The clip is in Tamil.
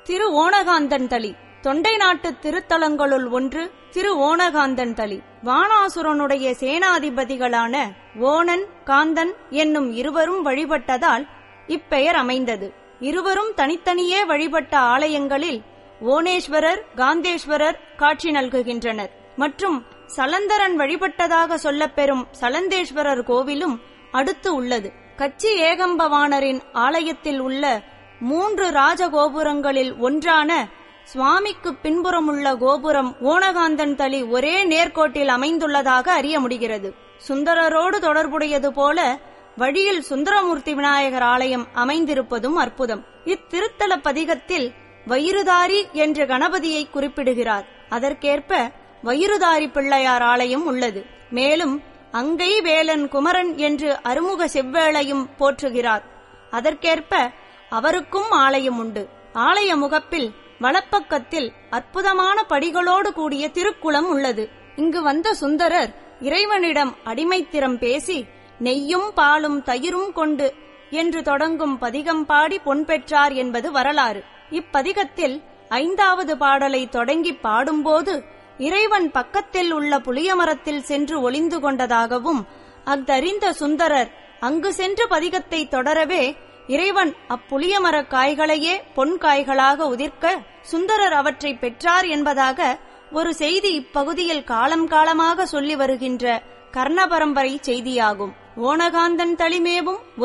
திரு ஓணகாந்தன் தளி தொண்டை நாட்டு திருத்தலங்களுள் ஒன்று திரு ஓணகாந்தன் தளி வானாசுரனுடைய சேனாதிபதிகளான ஓணன் காந்தன் என்னும் இருவரும் வழிபட்டதால் இப்பெயர் அமைந்தது இருவரும் தனித்தனியே வழிபட்ட ஆலயங்களில் ஓணேஸ்வரர் காந்தேஸ்வரர் காட்சி நல்குகின்றனர் மற்றும் சலந்தரன் வழிபட்டதாக சொல்லப்பெறும் சலந்தேஸ்வரர் கோவிலும் அடுத்து உள்ளது கச்சி ஏகம்பவாணரின் ஆலயத்தில் உள்ள மூன்று ராஜகோபுரங்களில் ஒன்றான சுவாமிக்கு பின்புறமுள்ள கோபுரம் ஓணகாந்தன் தளி ஒரே நேர்கோட்டில் அமைந்துள்ளதாக அறிய முடிகிறது சுந்தரரோடு தொடர்புடையது போல வழியில் சுந்தரமூர்த்தி விநாயகர் ஆலயம் அமைந்திருப்பதும் அற்புதம் இத்திருத்தல பதிகத்தில் வயிறுதாரி என்ற கணபதியை குறிப்பிடுகிறார் அதற்கேற்ப வயிறுதாரி பிள்ளையார் ஆலயம் உள்ளது மேலும் அங்கை வேலன் குமரன் என்று அருமுக செவ்வேளையும் போற்றுகிறார் அதற்கேற்ப அவருக்கும் ஆலயம் உண்டு ஆலய முகப்பில் வலப்பக்கத்தில் அற்புதமான படிகளோடு கூடிய திருக்குளம் உள்ளது இங்கு வந்த சுந்தரர் இறைவனிடம் அடிமைத்திறம் பேசி நெய்யும் பாலும் தயிரும் கொண்டு என்று தொடங்கும் பதிகம் பாடி பொன் பெற்றார் என்பது வரலாறு இப்பதிகத்தில் ஐந்தாவது பாடலை தொடங்கி பாடும்போது இறைவன் பக்கத்தில் உள்ள புளியமரத்தில் சென்று ஒளிந்து கொண்டதாகவும் அஃதறிந்த சுந்தரர் அங்கு சென்று பதிகத்தை தொடரவே இறைவன் அப்புளியமர காய்களையே பொன் காய்களாக உதிர்க்க சுந்தரர் அவற்றை பெற்றார் என்பதாக ஒரு செய்தி இப்பகுதியில் காலம் காலமாக சொல்லி வருகின்ற கர்ண பரம்பரை செய்தியாகும் ஓணகாந்தன் தளிமேவும்